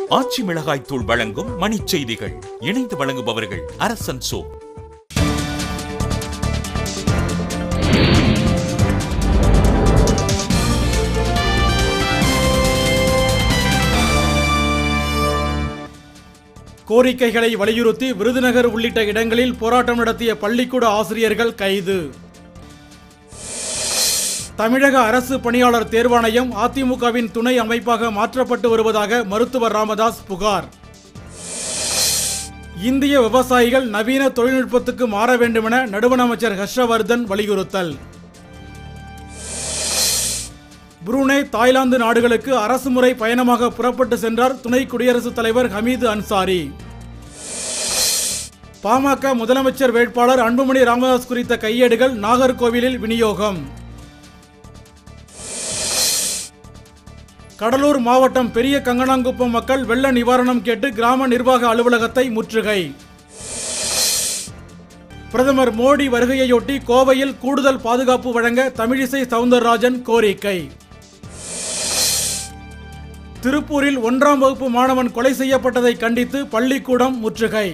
ஆச்சி மிளகாய் தூள் வழங்கும் மணிச் செய்திகள் இணைந்து வழங்குபவர்கள் அரசன் சோ கோரிக்கைகளை வலியுறுத்தி விருதுநகர் உள்ளிட்ட இடங்களில் போராட்டம் நடத்திய பள்ளிக்கூட ஆசிரியர்கள் கைது தமிழக அரசு பணியாளர் தேர்வாணையம் அதிமுகவின் துணை அமைப்பாக மாற்றப்பட்டு வருவதாக மருத்துவர் ராமதாஸ் புகார் இந்திய விவசாயிகள் நவீன தொழில்நுட்பத்துக்கு மாற வேண்டுமென நடுவண் அமைச்சர் ஹர்ஷவர்தன் வலியுறுத்தல் புரூனே தாய்லாந்து நாடுகளுக்கு அரசுமுறை பயணமாக புறப்பட்டு சென்றார் துணை குடியரசுத் தலைவர் ஹமீது அன்சாரி பாமக முதலமைச்சர் வேட்பாளர் அன்புமணி ராமதாஸ் குறித்த கையேடுகள் நாகர்கோவிலில் விநியோகம் கடலூர் மாவட்டம் பெரிய கங்கனாங்குப்பம் மக்கள் வெள்ள நிவாரணம் கேட்டு கிராம நிர்வாக அலுவலகத்தை முற்றுகை பிரதமர் மோடி வருகையொட்டி கோவையில் கூடுதல் பாதுகாப்பு வழங்க தமிழிசை சவுந்தரராஜன் கோரிக்கை திருப்பூரில் ஒன்றாம் வகுப்பு மாணவன் கொலை செய்யப்பட்டதை கண்டித்து பள்ளிக்கூடம் முற்றுகை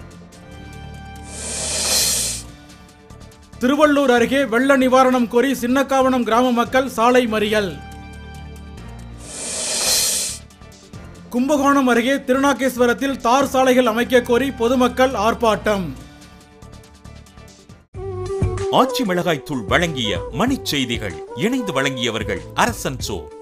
திருவள்ளூர் அருகே வெள்ள நிவாரணம் கோரி சின்னக்காவனம் கிராம மக்கள் சாலை மறியல் கும்பகோணம் அருகே திருநாகேஸ்வரத்தில் தார் சாலைகள் அமைக்க கோரி பொதுமக்கள் ஆர்ப்பாட்டம் ஆச்சி மிளகாய் தூள் வழங்கிய மணிச் செய்திகள் இணைந்து வழங்கியவர்கள் அரசன் சோ